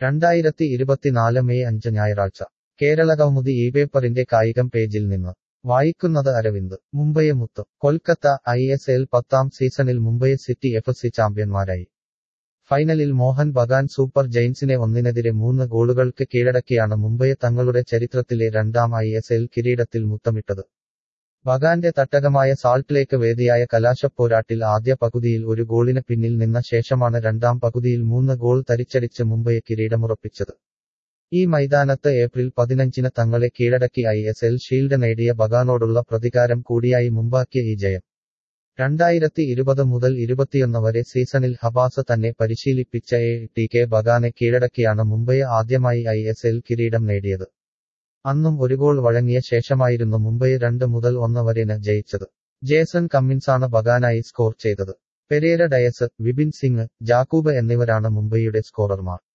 രണ്ടായിരത്തി ഇരുപത്തിനാല് മെയ് അഞ്ച് ഞായറാഴ്ച കേരളകൗമുദി ഈ പേപ്പറിന്റെ കായികം പേജിൽ നിന്ന് വായിക്കുന്നത് അരവിന്ദ് മുംബൈ മുത്ത് കൊൽക്കത്ത ഐ എസ് എൽ പത്താം സീസണിൽ മുംബൈ സിറ്റി എഫ് സി ചാമ്പ്യന്മാരായി ഫൈനലിൽ മോഹൻ ബഗാൻ സൂപ്പർ ജെയിൻസിനെ ഒന്നിനെതിരെ മൂന്ന് ഗോളുകൾക്ക് കീഴടക്കിയാണ് മുംബൈ തങ്ങളുടെ ചരിത്രത്തിലെ രണ്ടാം ഐ എസ് എൽ കിരീടത്തിൽ മുത്തമിട്ടത് ബഗാന്റെ തട്ടകമായ സാൾട്ട് ലേക്ക് വേദിയായ കലാശപ്പോരാട്ടിൽ ആദ്യ പകുതിയിൽ ഒരു ഗോളിന് പിന്നിൽ നിന്ന ശേഷമാണ് രണ്ടാം പകുതിയിൽ മൂന്ന് ഗോൾ തരിച്ചടിച്ച് മുംബൈ കിരീടമുറപ്പിച്ചത് ഈ മൈതാനത്ത് ഏപ്രിൽ പതിനഞ്ചിന് തങ്ങളെ കീഴടക്കി ഐ എസ് എൽ ഷീൽഡ് നേടിയ ബഗാനോടുള്ള പ്രതികാരം കൂടിയായി മുമ്പാക്കിയ ഈ ജയം രണ്ടായിരത്തി ഇരുപത് മുതൽ ഇരുപത്തിയൊന്ന് വരെ സീസണിൽ ഹബാസ് തന്നെ പരിശീലിപ്പിച്ച എ ടി കെ ബഗാനെ കീഴടക്കിയാണ് മുംബൈ ആദ്യമായി ഐ എസ് എൽ കിരീടം നേടിയത് അന്നും ഒരു ഗോൾ വഴങ്ങിയ ശേഷമായിരുന്നു മുംബൈ രണ്ട് മുതൽ ഒന്ന് വരെന് ജയിച്ചത് ജേസൺ കമ്മിൻസാണ് ബഗാനായി സ്കോർ ചെയ്തത് Pereira Diaz Vipin Singh Jakub എന്നിവരാണ് മുംബൈയുടെ സ്കോറർമാർ